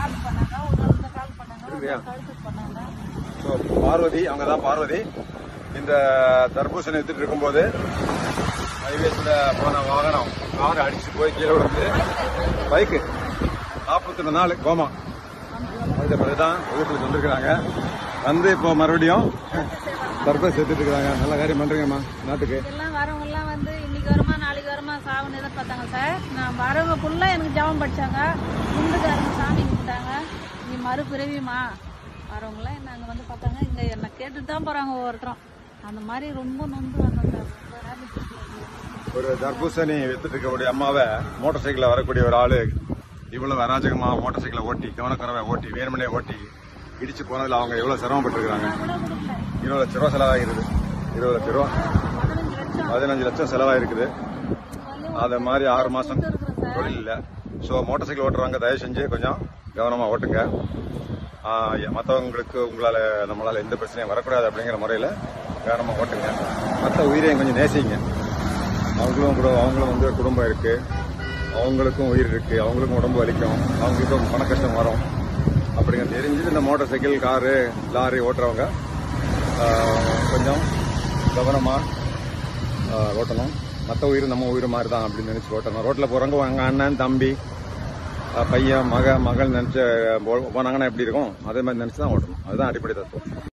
கால் பண்ணாங்க ஒரு இடத்துல கால் பண்ணாங்க ஒரு இல்லையா? கழுத்துக்கு பண்ணாங்க ஸோ பார்வதி அவங்க தான் பார்வதி இந்த தர்பூசணி எடுத்துட்டு இருக்கும்போது ஹைவேஸ்ல போன வாகனம் கார் அடிச்சு போய் கீழே விழுந்து பைக்கு நாற்பத்தி நாலு கோமா அதுக்கு பிறகு தான் வகுப்புக்கு வந்திருக்கிறாங்க வந்து இப்போ மறுபடியும் தர்பூசணி எடுத்துட்டு இருக்காங்க நல்ல காரியம் பண்றீங்கம்மா நாட்டுக்கு எல்லாம் வரவங்க எல்லாம் வந்து இன்னைக்கு வருமா நாளைக்கு வருமா சாவுன்னு எதிர்பார்த்தாங்க சார் நான் வரவங்க ஃபுல்லா எனக்கு ஜெபம் படிச்சாங்க இந்துக்காரங்க சாமி கும்பிட்டாங்க நீ மறுபிறவிமா வரவங்க எல்லாம் என்ன அங்க வந்து பார்த்தாங்க இங்க என்ன கேட்டுட்டு தான் போறாங்க ஒவ்வொருத்தரும் அந்த மாதிரி ரொம்ப நொந்து வந்தோம் சார் ரொம்ப happy. ஒரு தர்பூசணி வித்துட்டு இருக்கக்கூடிய அம்மாவை மோட்டார் சைக்கிள்ல வரக்கூடிய ஒரு ஆளு இவ்வளவு அராஜகமா மோட்டார் சைக்கிளை ஓட்டி கவனக்குறவை ஓட்டி வேணுமனே ஓட்டி இடிச்சு போனதுல அவங்க எவ்வளவு சிரமப்பட்டிருக்காங்க கூட கொடுக்கல இருபது லட்ச ரூபா செலவாகிறது இருபது லட்ச ரூபா பதினஞ்சு லட்சம் பதினஞ்சு லட்சம் செலவாயிருக்குது சொல்லி அது மாதிரி ஆறு மாசம் இருக்கிறேன் சார் தொழில் இல்ல ஸோ மோட்டார் சைக்கிள் ஓட்டுறவங்க தயவு செஞ்சு கொஞ்சம் கவனமா ஓட்டுங்க ஆஹ் மத்தவங்களுக்கு உங்களால நம்மளால எந்த பிரச்சனையும் வரக்கூடாது அப்படிங்கிற முறையில கவனமா ஓட்டுங்க மற்ற உயிரையும் கொஞ்சம் நேசிங்க அவங்களும் கூட அவங்களும் வந்து ஒரு குடும்பம் இருக்கு அவங்களுக்கும் உயிர் இருக்கு அவங்களுக்கும் உடம்பு வலிக்கும் அவங்களுக்கும் பண கஷ்டம் வரும் அப்படிங்க தெரிஞ்சு இந்த மோட்டார் சைக்கிள் காரு லாரி ஓட்டுறவங்க ஆஹ் கொஞ்சம் கவனமா ஆஹ் ஓட்டணும் மற்ற உயிர் நம்ம உயிர் மாதிரி தான் அப்படின்னு நினைச்சு ஓட்டணும் ரோட்ல போறவங்க அங்க அண்ணன் தம்பி ஆஹ் பையன் மக மகள் நினைச்சு போ- போனாங்கன்னா எப்படி இருக்கும் அதே மாதிரி நினைச்சு தான் ஓட்டணும் அதுதான் அடிப்படை தத்துவம்